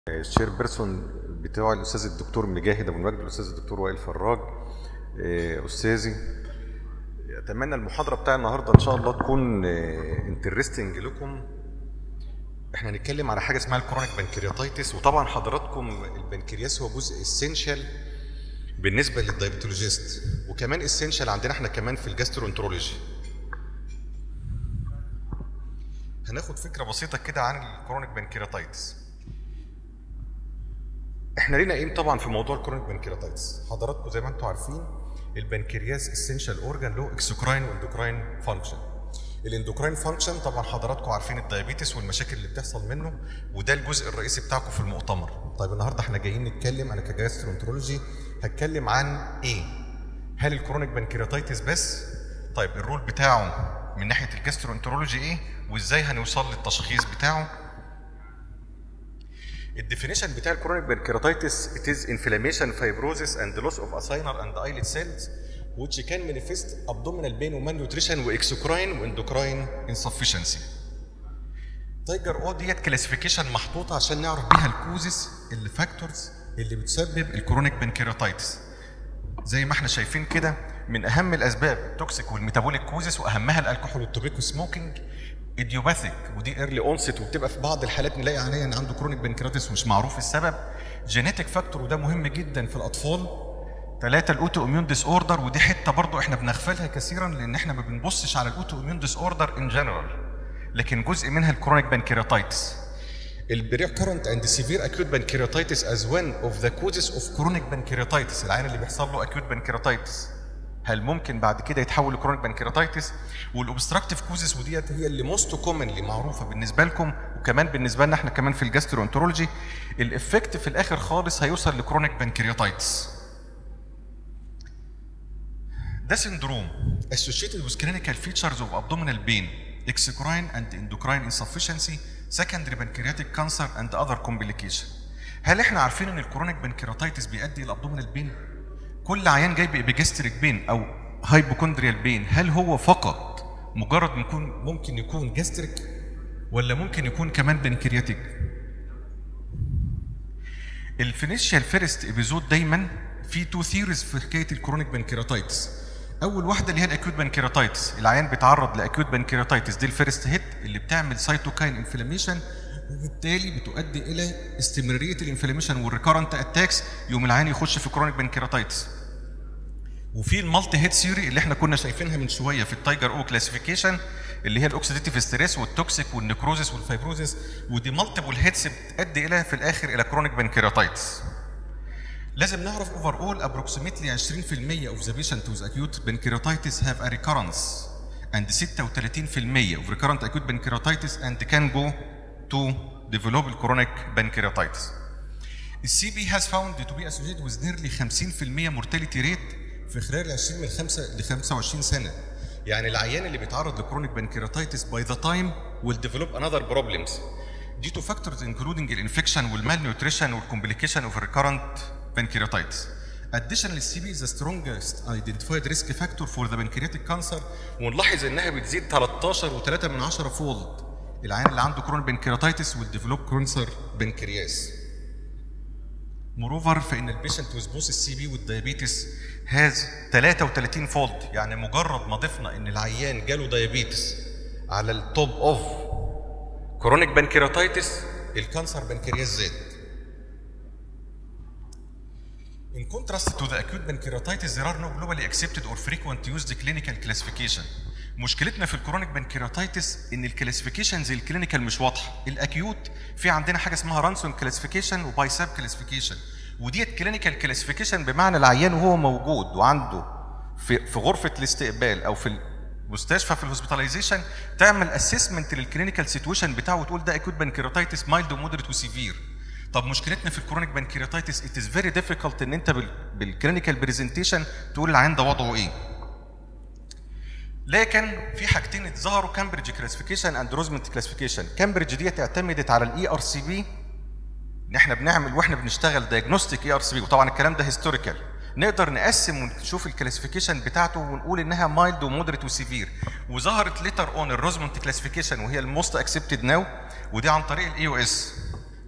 الشير بيرسون بتوع الاستاذ الدكتور مجاهد ابو المجد الاستاذ الدكتور وائل فراج آه، استاذي اتمنى المحاضره بتاع النهارده ان شاء الله تكون انترستنج لكم احنا هنتكلم على حاجه اسمها الكرونيك بنكرياتايتس وطبعا حضراتكم البنكرياس هو جزء اسينشال بالنسبه للدايبتولوجيست وكمان اسينشال عندنا احنا كمان في الجاسترونترولوجي هناخد فكره بسيطه كده عن الكرونيك بنكرياتايتس احنا لينا ايه طبعا في موضوع الكرونيك بنكرياتايتس حضراتكم زي ما انتم عارفين البنكرياس اسينشال اورجان له اكسوكراين واندوكراين فانكشن الاندوكراين فانكشن طبعا حضراتكم عارفين الدايابيتس والمشاكل اللي بتحصل منه وده الجزء الرئيسي بتاعكم في المؤتمر طيب النهارده احنا جايين نتكلم انا كجاسترونترولوجي هتكلم عن ايه هل الكرونيك بنكرياتايتس بس طيب الرول بتاعه من ناحيه الجاسترونترولوجي ايه وازاي هنوصل للتشخيص بتاعه الديفينيشن بتاع الكرونيك بنكرياتايتس it is inflammation fibrosis and loss of acinar and islet cells which can manifest abdominal pain وmalnutrition واكسوكراين واندوكراين insufficiency تايجر او ديت كلاسيفيكيشن محطوطه عشان نعرف بيها الكوزز الفاكتورز اللي بتسبب الكرونيك بنكرياتايتس زي ما احنا شايفين كده من اهم الاسباب التوكسيك والميتابوليك كوزز واهمها الالكحول والتوبيكو سموكينج ايديوباثيك ودي ايرلي اونست وبتبقى في بعض الحالات نلاقي عليها ان عنده كرونيك بنكرياتس ومش معروف السبب جينيتك فاكتور وده مهم جدا في الاطفال ثلاثة الاوتو اميون ديس اوردر ودي حته برضو احنا بنغفلها كثيرا لان احنا ما بنبصش على الاوتو اميون ديس اوردر ان جنرال لكن جزء منها الكرونيك بنكرياتايتس البريكورنت اند سيفير اكيوت بنكرياتايتس از وان اوف ذا كوزز اوف كرونيك بنكرياتايتس العين اللي بيحصل له اكيوت بنكرياتايتس هل ممكن بعد كده يتحول لكرونيك بنكرياتايتس والاوبستراكتيف كوزس وديت هي اللي موست كومنلي معروفه بالنسبه لكم وكمان بالنسبه لنا احنا كمان في الجاسترونترولوجي الافكت في الاخر خالص هيوصل لكرونيك بنكرياتايتس ده سندروم associated with clinical features of abdominal pain exocrine and endocrine insufficiency secondary pancreatic cancer and other complication هل احنا عارفين ان الكرونيك بنكرياتايتس بيؤدي الى abdominal بين كل عيان جاي بإبيجاستريك بين او هايبوكوندريال بين هل هو فقط مجرد يكون ممكن يكون جاستريك ولا ممكن يكون كمان بنكرياتيك الفينيشيال فيرست ابيزود دايما في تو ثيوريز في حكايه الكرونيك بنكرياتايتس اول واحده اللي هي الاكيوت بنكرياتايتس العيان بيتعرض لاكيوت بنكرياتايتس دي الفيرست هيت اللي بتعمل سايتوكاين انفلاميشن وبالتالي بتؤدي الى استمراريه الانفلاميشن والريكارنت اتاكس يوم العيان يخش في كرونيك بنكرياتايتس وفي المالتي هيد ثيوري اللي احنا كنا شايفينها من شويه في التايجر او كلاسيفيكيشن اللي هي الاوكسيديتيف ستريس والتوكسيك والنكروزس والفايبروزس ودي مالتيبل هيدز بتؤدي الى في الاخر الى كرونيك بنكرياتايتس لازم نعرف اوفر اول ابروكسيمتلي 20% اوف ذا بيشنت وذ اكيوت بنكرياتايتس هاف ا ريكارنس and 36% of recurrent acute pancreatitis and can go to develop chronic pancreatitis. السي بي has found to be associated with nearly 50% mortality rate في خلال 20 من 5 ل 25 سنه. يعني العيان اللي بيتعرض لكرونيك بنكرياتايتس by the time will develop another problems due to factors including الانفكشن والمالنيوتريشن والcomplication of recurrent pancreatitis. Additionally, السي بي is the strongest identified risk factor for the pancreatic cancer ونلاحظ انها بتزيد 13 و3 من 10 فولد العيان اللي عنده كرون بنكرياتايتس والديفلوب كانسر بنكرياس موروفر فان البيشنت ويز بوث السي بي والديابيتس هاز 33 فولد يعني مجرد ما ضفنا ان العيان جاله ديابيتس على التوب اوف كرونيك بنكرياتايتس الكانسر بنكرياس زاد In contrast to the acute pancreatitis, there are no globally accepted or frequent used clinical classification. مشكلتنا في الكرونيك بنكرياتايتس ان الكلاسيفيكيشنز الكلينيكال مش واضحه الاكيوت في عندنا حاجه اسمها رانسون كلاسيفيكيشن وبايساب كلاسيفيكيشن وديت كلينيكال كلاسيفيكيشن بمعنى العيان وهو موجود وعنده في في غرفه الاستقبال او في المستشفى في الهوسبيتاليزيشن تعمل اسسمنت للكلينيكال سيتويشن بتاعه وتقول ده اكيوت بنكرياتايتس مايلد ومودريت وسيفير طب مشكلتنا في الكرونيك بنكرياتايتس ات از فيري ديفيكولت ان انت بالكلينيكال برزنتيشن تقول العيان ده وضعه ايه لكن في حاجتين اتظهروا كامبريدج كلاسيفيكيشن اند روزمنت كلاسيفيكيشن كامبريدج ديت اعتمدت على الاي ار سي بي ان احنا بنعمل واحنا بنشتغل دايجنوستيك اي ار سي بي وطبعا الكلام ده هيستوريكال نقدر نقسم ونشوف الكلاسيفيكيشن بتاعته ونقول انها مايلد ومودريت وسيفير وظهرت ليتر اون الروزمنت كلاسيفيكيشن وهي الموست اكسبتد ناو ودي عن طريق الاي او اس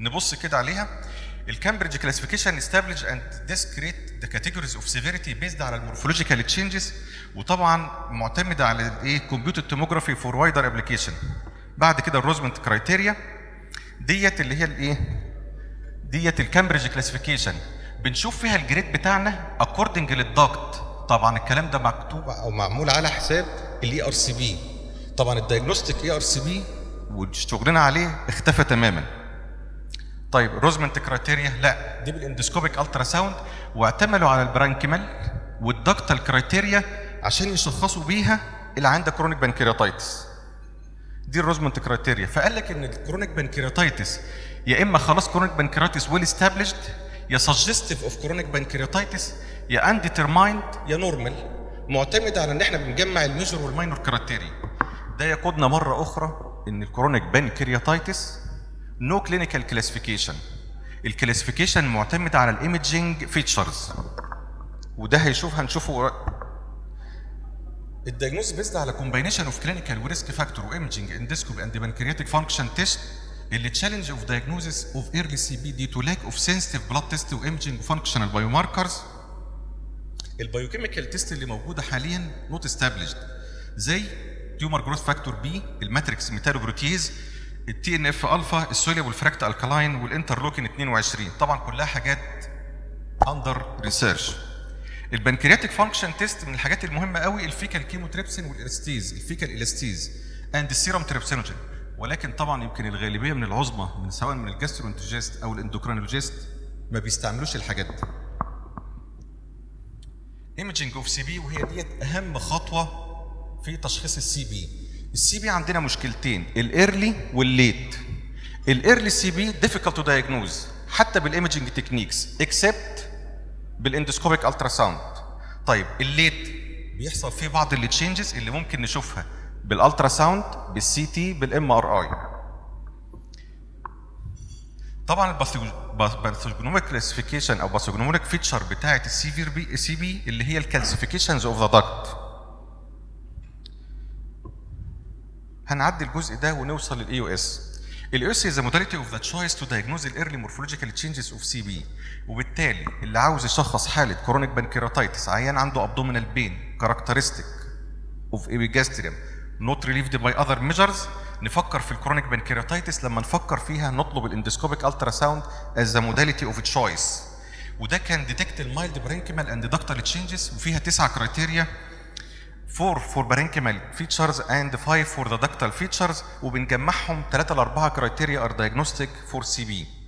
نبص كده عليها الكامبريدج كلاسيفيكيشن establish and discrete the categories of severity based على المورفولوجيكال تشينجز وطبعا معتمده على الايه كمبيوتر توموجرافي فور وايدر ابلكيشن بعد كده الروزمنت كرايتيريا ديت اللي هي الايه ديت الكامبريدج كلاسيفيكيشن بنشوف فيها الجريد بتاعنا اكوردنج للضغط طبعا الكلام ده مكتوب او معمول على حساب الاي ار سي بي طبعا الدايجنوستيك اي ار سي بي وشغلنا عليه اختفى تماما طيب روزمنت كرايتيريا لا دي بالاندسكوبيك الترا ساوند واعتمدوا على البرانكيمال والدكتال كرايتيريا عشان يشخصوا بيها اللي عنده كرونيك بانكرياتايتس دي الروزمنت كرايتيريا فقال لك ان الكرونيك بانكرياتايتس يا اما خلاص كرونيك بانكرياتايتس ويل استابليشد يا سجستيف اوف كرونيك بانكرياتايتس يا انديترمايند يا نورمال معتمد على ان احنا بنجمع الميجر والماينور كرايتيريا ده يقودنا مره اخرى ان الكرونيك بانكرياتايتس نو كلينيكال كلاسيفيكيشن الكلاسيفيكيشن معتمد على الايمجنج فيتشرز وده هيشوف هنشوفه الدايجنوز بيزد على كومباينيشن اوف كلينيكال وريسك فاكتور وايمجنج اندسكوب اند بانكرياتيك فانكشن تيست اللي تشالنج اوف دايجنوزس اوف ايرلي سي بي دي تو لاك اوف سنسيتيف بلاد تيست وايمجنج وفانكشنال بايو ماركرز البايوكيميكال تيست اللي موجوده حاليا نوت استابليشد زي تيومر جروث فاكتور بي الماتريكس ميتالوبروتيز التي ان اف الفا السوليبل فراكت الكلاين والانترلوكين 22 طبعا كلها حاجات اندر ريسيرش البنكرياتيك فانكشن تيست من الحاجات المهمه قوي الفيكال كيموتريبسين والالاستيز الفيكال الاستيز اند السيرم تريبسينوجين ولكن طبعا يمكن الغالبيه من العظمى من سواء من الجاسترونتجيست او الاندوكرينولوجيست ما بيستعملوش الحاجات دي ايمجنج اوف سي بي وهي ديت اهم خطوه في تشخيص السي بي السي بي عندنا مشكلتين الايرلي والليت الايرلي سي بي ديفيكالت تو دايجنوز حتى بالايمجنج تكنيكس اكسبت بالاندسكوبيك الترا ساوند طيب الليت بيحصل فيه بعض التشينجز اللي ممكن نشوفها بالالترا ساوند بالسي تي بالام ار اي طبعا الباثوجنوميك كلاسيفيكيشن او باثوجنوميك فيتشر بتاعه السي بي سي بي اللي هي الكالسيفيكيشنز اوف ذا داكت هنعدي الجزء ده ونوصل للاي او اس الاي اس از modality اوف ذا تشويس تو diagnose الايرلي مورفولوجيكال تشينجز اوف سي بي وبالتالي اللي عاوز يشخص حاله كرونيك بانكيراتايتس عيان عنده ابدومينال بين كاركترستيك اوف ايبيجاستريم نوت ريليفد باي اذر ميجرز نفكر في الكرونيك بانكيراتايتس لما نفكر فيها نطلب الاندسكوبيك الترا ساوند از ذا موداليتي اوف تشويس وده كان ديتكت المايلد برينكيمال اند دكتال تشينجز وفيها تسعه كرايتيريا 4 for parenchymal features and 5 for the ductal features وبنجمعهم 3 ل 4 كرايتيريا are diagnostic for CB.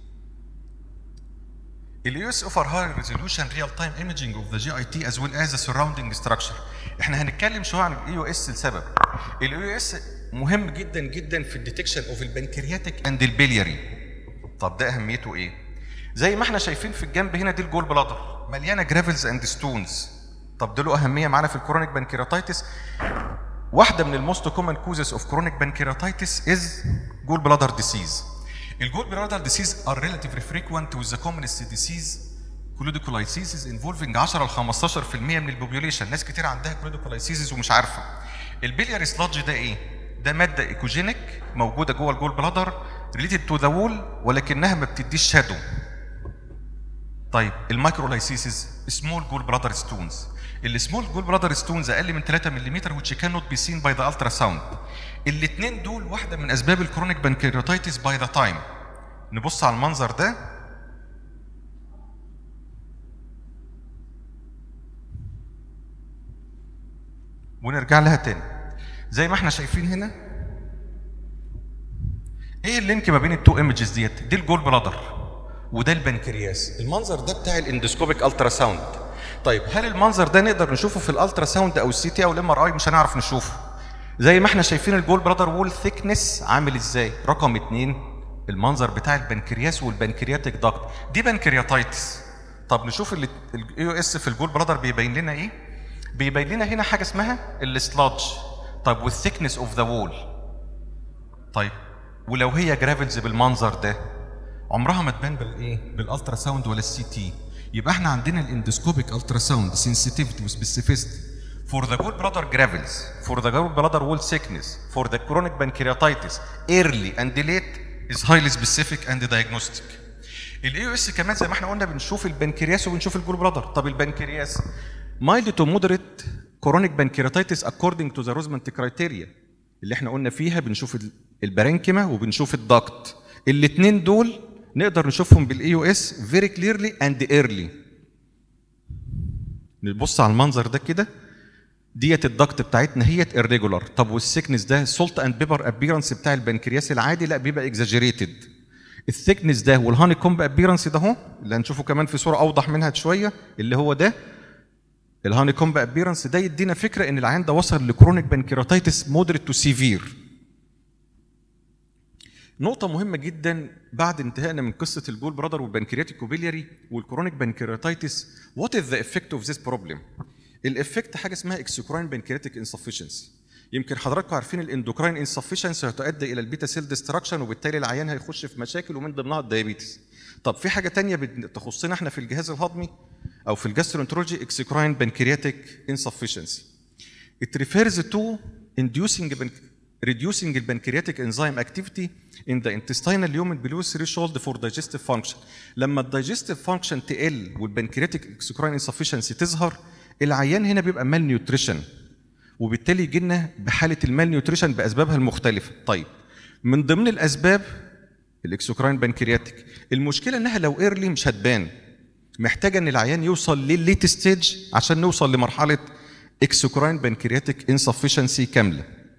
ال US offer high resolution real time imaging of the GIT as well as the surrounding structure. احنا هنتكلم شويه عن الاي يو اس لسبب. الاي يو اس مهم جدا جدا في الديتكشن اوف البنكرياتيك اند البلياري. طب ده اهميته ايه؟ زي ما احنا شايفين في الجنب هنا دي الجول بلادر مليانه جرافلز اند ستونز طب ده له اهميه معانا في الكرونيك بانكيراتايتس واحده من الموست كومن كوزز اوف كرونيك بانكيراتايتس از جول بلادر ديسيز الجول بلادر ديسيز ار ريلاتيفلي فريكوينت وذ ذا كومنست ديسيز كلوديكولايسيسز انفولفنج 10 ل 15% من البوبيوليشن ناس كتير عندها كلوديكولايسيسز ومش عارفه البلياري سلادج ده ايه ده ماده ايكوجينيك موجوده جوه الجول بلادر ريليتد تو ذا وول ولكنها ما بتديش شادو طيب المايكرولايسيسز سمول جول بلادر ستونز السمول جول بلادر ستونز اقل من 3 ملم which cannot be seen by the ultrasound الاثنين دول واحده من اسباب الكرونيك بانكرياتايتس باي ذا تايم نبص على المنظر ده ونرجع لها تاني زي ما احنا شايفين هنا ايه اللينك ما بين التو ايمجز ديت دي الجول بلادر وده البنكرياس المنظر ده بتاع الاندسكوبيك الترا ساوند طيب هل المنظر ده نقدر نشوفه في الالترا ساوند او السي تي او الام ار اي مش هنعرف نشوفه زي ما احنا شايفين الجول برادر وول ثيكنس عامل ازاي رقم اتنين المنظر بتاع البنكرياس والبنكرياتيك داكت دي بنكرياتايتس طب نشوف الاي او اس في الجول برادر بيبين لنا ايه بيبين لنا هنا حاجه اسمها السلادج طيب والثيكنس اوف ذا وول طيب ولو هي جرافلز بالمنظر ده عمرها ما تبان بالايه بالالترا ساوند ولا السي تي يبقى احنا عندنا الاندسكوبيك الترا ساوند سنسيتيفيتي وسبيسيفيستي for the gallbladder gravels for the gallbladder wall sickness for the chronic pancreatitis early and late is highly specific and diagnostic الاي او اس كمان زي ما احنا قلنا بنشوف البنكرياس وبنشوف الجول برادر طب البنكرياس mild to moderate chronic pancreatitis according to the Rosemont criteria اللي احنا قلنا فيها بنشوف ال- البرانكيما وبنشوف الضغط الاثنين دول نقدر نشوفهم بالاي او اس فيري كليرلي اند ايرلي نبص على المنظر ده كده ديت الضغط بتاعتنا هي الريجولار طب والسيكنس ده سولت اند بيبر ابيرنس بتاع البنكرياس العادي لا بيبقى اكزاجيريتد الثيكنس ده والهاني كومب ابيرنس ده اهو اللي هنشوفه كمان في صوره اوضح منها شويه اللي هو ده الهاني كومب ابيرنس ده يدينا فكره ان العيان ده وصل لكرونيك بنكيراتيتس مودريت تو سيفير نقطة مهمة جدا بعد انتهائنا من قصة الجول برادر والبنكرياتيك وبيلياري والكرونيك بنكرياتيتس وات از ذا افكت اوف ذيس بروبلم الافكت حاجة اسمها اكسكراين بنكرياتيك انسفشنسي يمكن حضراتكم عارفين الاندوكراين انسفشنسي هتؤدي الى البيتا سيل ديستراكشن وبالتالي العيان هيخش في مشاكل ومن ضمنها الدايابيتس طب في حاجة تانية بت- تخصنا احنا في الجهاز الهضمي او في الجاسترونترولوجي اكسكراين بنكرياتيك انسفشنسي It refers to inducing ban- reducing the pancreatic enzyme activity in the intestinal lumen below threshold for digestive function. لما الدايجستيف فانكشن تقل والبنكرياتيك اكسكراين انسفشنسي تظهر العيان هنا بيبقى مال نيوتريشن وبالتالي يجي لنا بحاله المال نيوتريشن باسبابها المختلفه. طيب من ضمن الاسباب الاكسكراين بنكرياتيك المشكله انها لو ايرلي مش هتبان محتاجه ان العيان يوصل للليت ستيج عشان نوصل لمرحله اكسكراين بنكرياتيك انسفشنسي كامله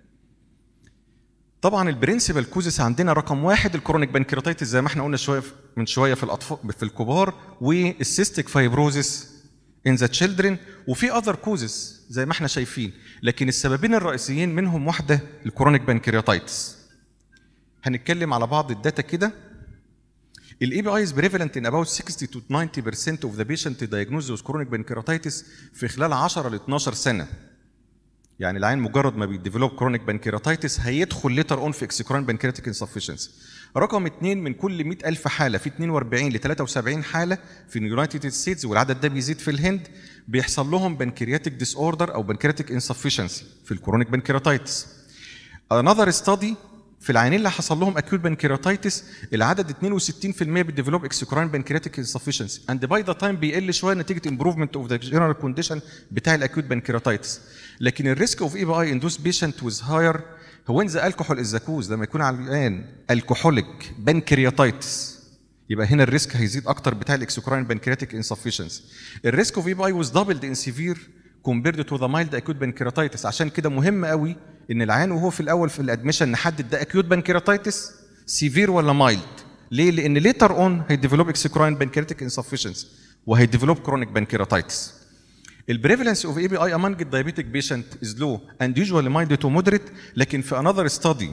طبعا البرنسبل كوزس عندنا رقم واحد الكرونيك بنكرياتيتس زي ما احنا قلنا شويه من شويه في الاطفال في الكبار والسيستيك فايبروزس ان ذا تشيلدرن وفي اذر كوزس زي ما احنا شايفين لكن السببين الرئيسيين منهم واحده الكرونيك بنكرياتيتس هنتكلم على بعض الداتا كده الاي بي اي is prevalent in about 60 to 90% of the patient diagnosed with chronic pancreatitis في خلال 10 ل 12 سنه يعني العين مجرد ما بيديفلوب كرونيك بانكيراتيتس هيدخل ليتر اون في اكسكرون بانكيراتيك انسفشنسي رقم اثنين من كل 100000 حاله في 42 ل 73 حاله في اليونايتد ستيتس والعدد ده بيزيد في الهند بيحصل لهم بانكيرياتيك ديس اوردر او بانكيراتيك انسفشنسي في الكرونيك بانكيراتيتس another study في العيانين اللي حصل لهم acute pancreatitis العدد 62% بيديفلوب اكسكراين pancreatic insufficiency and by the time بيقل شويه نتيجه improvement of the general condition بتاع الاكيوت pancreatitis لكن الريسك اوف اي بي اي in those patient with higher هو ان ذا الكحول از كوز لما يكون على العيان الكحوليك بانكرياتايتس يبقى هنا الريسك هيزيد اكتر بتاع الاكسكراين بانكرياتيك انسفشنسي الريسك اوف اي بي اي was doubled in severe compared to the mild acute pancreatitis عشان كده مهم قوي ان العيان وهو في الاول في الادميشن نحدد ده acute pancreatitis سيفير ولا مايلد ليه؟ لان ليتر اون هيديفلوب اكسكراين بانكرياتيك انسفشنسي وهيديفلوب كرونيك بانكرياتايتس البريفالنس اوف اي بي اي امونج الدايابيتيك بيشنت از لو اند يوجوالي مايلد تو مودريت لكن في انذر ستادي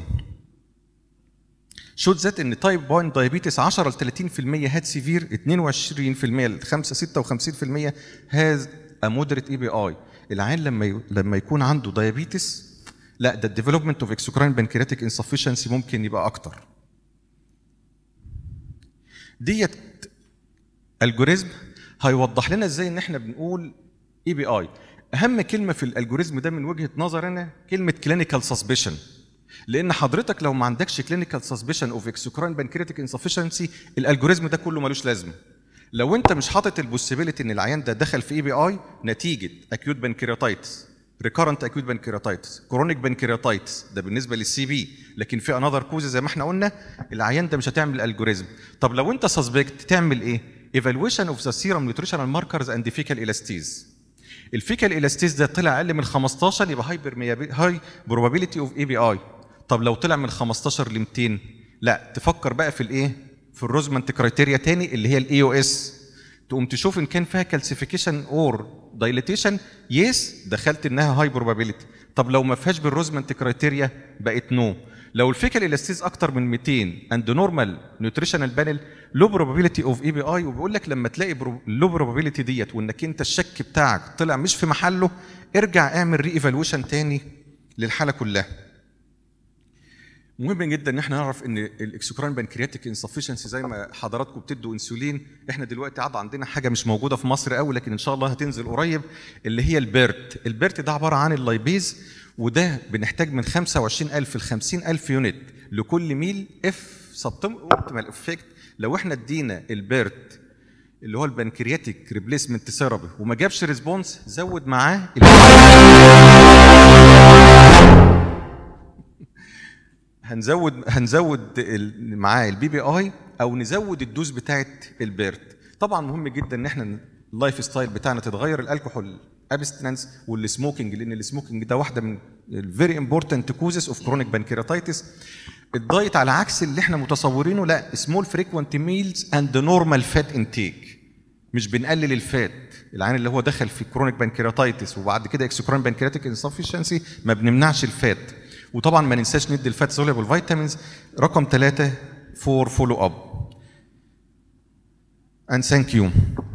شوت ذات ان تايب 1 دايابيتس 10 ل 30% هاد سيفير 22% ل 5 56% هاز ا مودريت اي بي اي العيان لما ي... لما يكون عنده دايابيتس لا ده الديفلوبمنت اوف اكسكراين بانكرياتيك انسفشنسي ممكن يبقى اكتر ديت الجوريزم هيوضح لنا ازاي ان احنا بنقول اي بي اي اهم كلمه في الالجوريزم ده من وجهه نظر انا كلمه كلينيكال سسبشن لان حضرتك لو ما عندكش كلينيكال سسبشن اوف اكسكراين بانكرياتيك انسفشنسي الالجوريزم ده كله ملوش لازمه لو انت مش حاطط البوسيبيليتي ان العيان ده دخل في اي بي اي نتيجه اكيوت بانكرياتايتس ريكارنت اكيوت بانكرياتايتس كرونيك بانكرياتايتس ده بالنسبه للسي بي لكن في انذر كوز زي ما احنا قلنا العيان ده مش هتعمل الجوريزم طب لو انت سسبكت تعمل ايه ايفالويشن اوف ذا سيرم نيوتريشنال ماركرز اند فيكال الاستيز الفيكال الاستيز ده طلع اقل من 15 يبقى هاي هاي بروبابيلتي اوف اي بي اي طب لو طلع من 15 ل 200 لا تفكر بقى في الايه في الروزمنت كرايتيريا تاني اللي هي الاي او اس تقوم تشوف ان كان فيها كالسيفيكيشن اور دايليتيشن يس دخلت انها هاي بروبابيلتي طب لو ما فيهاش بالروزمنت كرايتيريا بقت نو no. لو الفيكال الاستيز اكتر من 200 اند نورمال نيوتريشنال بانل لو بروبابيلتي اوف اي بي اي وبيقول لك لما تلاقي لو بروبابيلتي ديت وانك انت الشك بتاعك طلع مش في محله ارجع اعمل ري ايفالويشن تاني للحاله كلها مهم جدا ان احنا نعرف ان الاكسكراين بانكرياتيك انسفشنسي زي ما حضراتكم بتدوا انسولين احنا دلوقتي عاد عندنا حاجه مش موجوده في مصر قوي لكن ان شاء الله هتنزل قريب اللي هي البيرت البيرت ده عباره عن اللايبيز وده بنحتاج من 25000 ل 50000 يونت لكل ميل اف سبتيمال افكت لو احنا ادينا البيرت اللي هو البنكرياتيك ريبليسمنت ثيرابي وما جابش ريسبونس زود معاه هنزود هنزود ال- معاه البي بي اي او نزود الدوز بتاعت البيرت طبعا مهم جدا ان احنا اللايف ستايل بتاعنا تتغير الكحول ابستنس والسموكينج لان السموكينج ده واحده من الفيري امبورتنت كوزز اوف كرونيك بانكيراتايتس الدايت على عكس اللي احنا متصورينه لا سمول فريكوينت ميلز اند نورمال فات انتيك مش بنقلل الفات العين اللي هو دخل في كرونيك بانكيراتايتس وبعد كده اكسكرون بانكيراتيك انسفشنسي ما بنمنعش الفات وطبعا ما ننساش ندي الفات سوليبل فيتامينز رقم ثلاثة فور فولو اب and thank you